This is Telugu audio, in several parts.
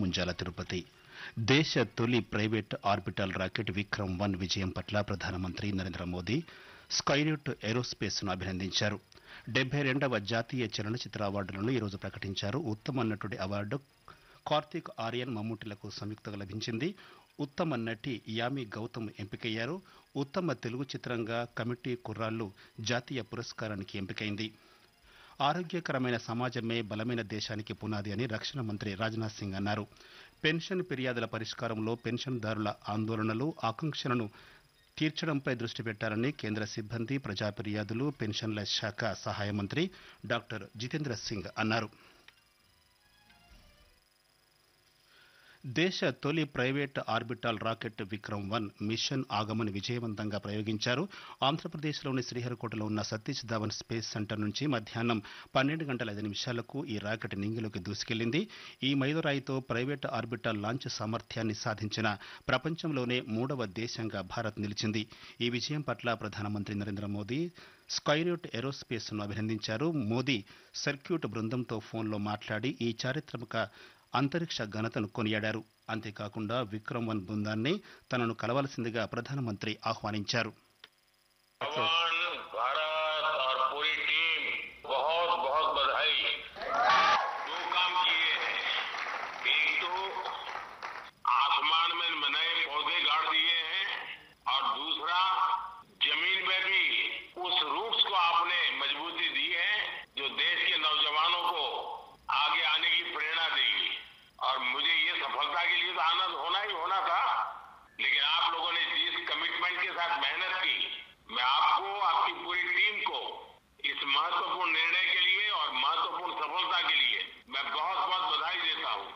ముంజాల తిరుపతి దేశ తొలి private orbital rocket Vikram one విజయం పట్ల ప్రధానమంత్రి నరేంద్ర మోదీ స్కైరూట్ ఏరోస్పేస్ ను అభినందించారు డెబ్బై రెండవ జాతీయ చలనచిత్ర అవార్డులను ఈరోజు ప్రకటించారు ఉత్తమ నటుడి అవార్డు కార్తీక్ ఆర్యన్ మమ్ముటిలకు సంయుక్తంగా లభించింది ఉత్తమ నటి యామి గౌతమ్ ఎంపికయ్యారు ఉత్తమ తెలుగు చిత్రంగా కమిటీ కుర్రాళ్ళు జాతీయ పురస్కారానికి ఎంపికైంది ఆరోగ్యకరమైన సమాజమే బలమైన దేశానికి పునాది అని రక్షణ మంత్రి రాజ్నాథ్ సింగ్ అన్నారు పెన్షన్ ఫిర్యాదుల పరిష్కారంలో పెన్షన్దారుల ఆందోళనలు ఆకాంక్షలను తీర్చడంపై దృష్టి పెట్టాలని కేంద్ర సిబ్బంది ప్రజా ఫిర్యాదులు పెన్షన్ల శాఖ సహాయ మంత్రి డాక్టర్ జితేంద్ర సింగ్ అన్నారు దేశ తొలి private orbital rocket Vikram one mission Agaman విజయవంతంగా ప్రయోగించారు ఆంధ్రప్రదేశ్లోని శ్రీహరికోటలో ఉన్న సతీష్ ధావన్ స్పేస్ సెంటర్ నుంచి మధ్యాహ్నం పన్నెండు గంటల ఐదు నిమిషాలకు ఈ రాకెట్ నింగిలోకి దూసుకెళ్లింది ఈ మైలురాయితో ప్రైవేట్ ఆర్బిటాల్ లాంచ్ సామర్థ్యాన్ని సాధించిన ప్రపంచంలోనే మూడవ దేశంగా భారత్ నిలిచింది ఈ విజయం పట్ల ప్రధానమంత్రి నరేంద్ర మోదీ స్కైరూట్ ఏరోస్పేస్ ను అభినందించారు మోదీ సర్క్యూట్ బృందంతో ఫోన్లో మాట్లాడి ఈ చారిత్రక అంతరిక్ష ఘనతను కొనియాడారు అంతేకాకుండా విక్రమ్ వన్ బృందాన్ని తనను కలవలసిందిగా ప్రధానమంత్రి ఆహ్వానించారు जवान भारत और पूरी टीम बहुत बहुत बधाई दो काम किए हैं एक तो आसमान में नए पौधे गाड़ दिए हैं और दूसरा जमीन में भी उस रूट्स को आपने मजबूती दी है जो देश के नौजवानों को आगे आने की प्रेरणा देगी और मुझे ये सफलता के लिए तो आनंद होना ही होना था लेकिन आप लोगों ने जिस कमिटमेंट के साथ मेहनत की मैं आपको आपकी पूरी टीम को इस महत्वपूर्ण निर्णय के लिए और महत्वपूर्ण सफलता के लिए मैं बहुत बहुत बधाई देता हूँ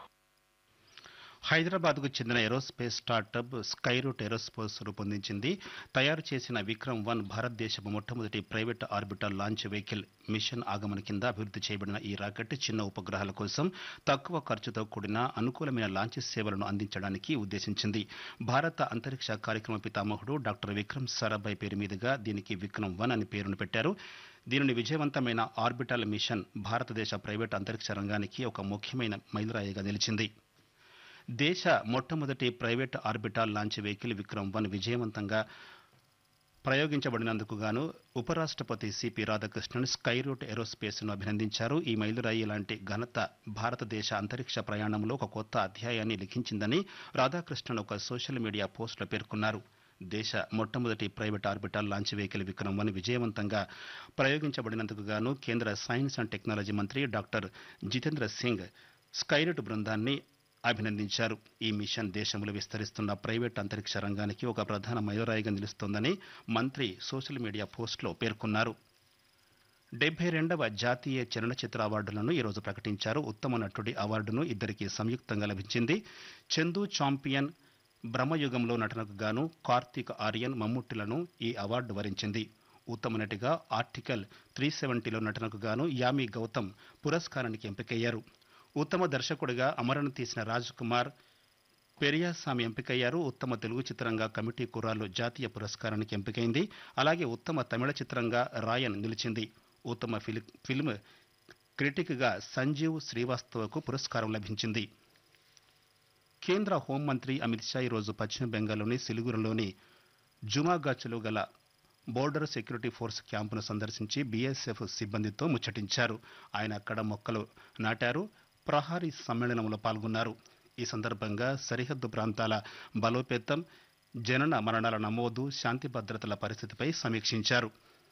హైదరాబాద్కు చెందిన ఏరోస్పేస్ స్టార్టప్ స్కైరూట్ ఏరోస్పేస్ రూపొందించింది తయారు చేసిన విక్రమ్ వన్ భారతదేశపు మొట్టమొదటి private orbital launch vehicle mission ఆగమన కింద అభివృద్ధి చేయబడిన ఈ రాకెట్ చిన్న ఉపగ్రహాల కోసం తక్కువ ఖర్చుతో కూడిన అనుకూలమైన లాంచ్ సేవలను అందించడానికి ఉద్దేశించింది భారత అంతరిక్ష కార్యక్రమ పితామహుడు డాక్టర్ విక్రమ్ సారాభాయ్ పేరు మీదుగా దీనికి విక్రమ్ వన్ అని పేరును పెట్టారు దీనిని విజయవంతమైన ఆర్బిటల్ మిషన్ భారతదేశ ప్రైవేట్ అంతరిక్ష రంగానికి ఒక ముఖ్యమైన మైలురాయిగా నిలిచింది దేశ మొట్టమొదటి private orbital launch vehicle Vikram one విజయవంతంగా ప్రయోగించబడినందుకు గాను ఉపరాష్ట్రపతి సిపి రాధాకృష్ణన్ స్కైరూట్ ఏరోస్పేస్ ను అభినందించారు ఈ మైలురాయి లాంటి ఘనత భారతదేశ అంతరిక్ష ప్రయాణంలో ఒక కొత్త అధ్యాయాన్ని లిఖించిందని రాధాకృష్ణన్ ఒక సోషల్ మీడియా పోస్టులో పేర్కొన్నారు దేశ మొట్టమొదటి private orbital launch vehicle Vikram one విజయవంతంగా ప్రయోగించబడినందుకు గాను కేంద్ర సైన్స్ అండ్ టెక్నాలజీ మంత్రి డాక్టర్ జితేంద్ర సింగ్ స్కైరూట్ బృందాన్ని అభినందించారు ఈ మిషన్ దేశంలో విస్తరిస్తున్న ప్రైవేట్ అంతరిక్ష రంగానికి ఒక ప్రధాన మైలురాయిగా నిలుస్తోందని మంత్రి సోషల్ మీడియా పోస్టులో పేర్కొన్నారు డెబ్బై రెండవ జాతీయ చలనచిత్ర అవార్డులను ఈరోజు ప్రకటించారు ఉత్తమ నటుడి అవార్డును ఇద్దరికి సంయుక్తంగా లభించింది చందు చాంపియన్ బ్రహ్మయుగంలో నటనకు గాను కార్తీక్ ఆర్యన్ మమ్ముట్టిలను ఈ అవార్డు వరించింది ఉత్తమ నటిగా ఆర్టికల్ త్రీ సెవెంటీలో నటనకు గాను యామి గౌతమ్ పురస్కారానికి ఎంపికయ్యారు ఉత్తమ దర్శకుడిగా అమరణ తీసిన రాజ్ కుమార్ పెరియాస్వామి ఎంపికయ్యారు ఉత్తమ తెలుగు చిత్రంగా కమిటీ కుర్రాళ్ళు జాతీయ పురస్కారానికి ఎంపికైంది అలాగే ఉత్తమ తమిళ చిత్రంగా రాయన్ నిలిచింది ఉత్తమ ఫిలి ఫిల్మ్ క్రిటిక్గా సంజీవ్ శ్రీవాస్తవకు పురస్కారం లభించింది కేంద్ర హోంమంత్రి అమిత్ షా ఈరోజు పశ్చిమ బెంగాల్లోని సిలిగురిలోని జుమాగాచ్లో గల బోర్డర్ సెక్యూరిటీ ఫోర్స్ క్యాంపును సందర్శించి బీఎస్ఎఫ్ సిబ్బందితో ముచ్చటించారు ఆయన అక్కడ మొక్కలు నాటారు ప్రహారీ సమ్మేళనంలో పాల్గొన్నారు ఈ సందర్భంగా సరిహద్దు ప్రాంతాల బలోపేతం జనన మరణాల నమోదు శాంతి భద్రతల పరిస్థితిపై సమీక్షించారు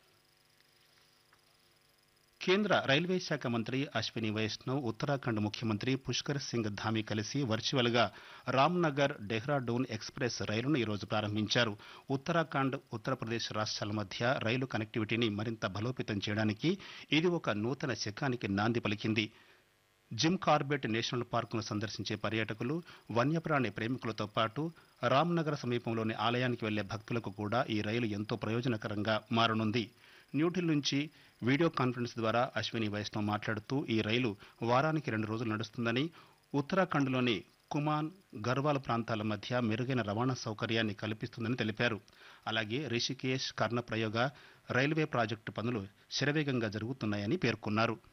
కేంద్ర రైల్వే శాఖ మంత్రి అశ్విని వైష్ణవ్ ఉత్తరాఖండ్ ముఖ్యమంత్రి పుష్కర్ సింగ్ ధామి కలిసి వర్చువల్ గా రామ్నగర్ డెహ్రాడూన్ ఎక్స్ప్రెస్ రైలును ఈరోజు ప్రారంభించారు ఉత్తరాఖండ్ ఉత్తరప్రదేశ్ రాష్ట్రాల మధ్య రైలు కనెక్టివిటీని మరింత బలోపేతం చేయడానికి ఇది ఒక నూతన శకానికి నాంది పలికింది జిమ్ కార్బెట్ నేషనల్ పార్కును సందర్శించే పర్యాటకులు వన్యప్రాణి ప్రేమికులతో పాటు రామ్నగర్ సమీపంలోని ఆలయానికి వెళ్లే భక్తులకు కూడా ఈ రైలు ఎంతో ప్రయోజనకరంగా మారనుంది న్యూఢిల్లీ నుంచి వీడియో కాన్ఫరెన్స్ ద్వారా అశ్విని వైష్ణవ్ మాట్లాడుతూ ఈ రైలు వారానికి రెండు రోజులు నడుస్తుందని ఉత్తరాఖండ్లోని కుమాన్ గర్వాల్ ప్రాంతాల మధ్య మెరుగైన రవాణా సౌకర్యాన్ని కల్పిస్తుందని తెలిపారు అలాగే రిషికేశ్ కర్ణప్రయోగ రైల్వే ప్రాజెక్టు పనులు శరవేగంగా జరుగుతున్నాయని పేర్కొన్నారు